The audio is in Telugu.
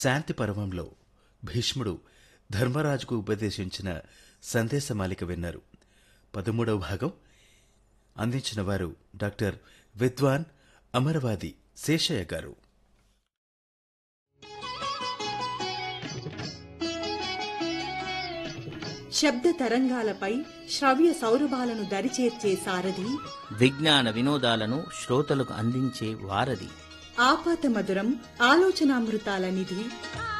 శాంతి పర్వంలో భీష్ముడు ధర్మరాజుకు ఉపదేశించిన సందేశమాలిక విన్నారు పదమూడవ భాగం అందించిన వారు డాక్టర్ విద్వాన్ అమరవాది శేషయ్య గారు శబ్ద తరంగాలపై శ్రవ్య సౌరభాలను దరిచేర్చే సారథి విజ్ఞాన వినోదాలను శ్రోతలకు అందించే వారధి ఆపాత మధురం ఆలోచనామృతాల నిధి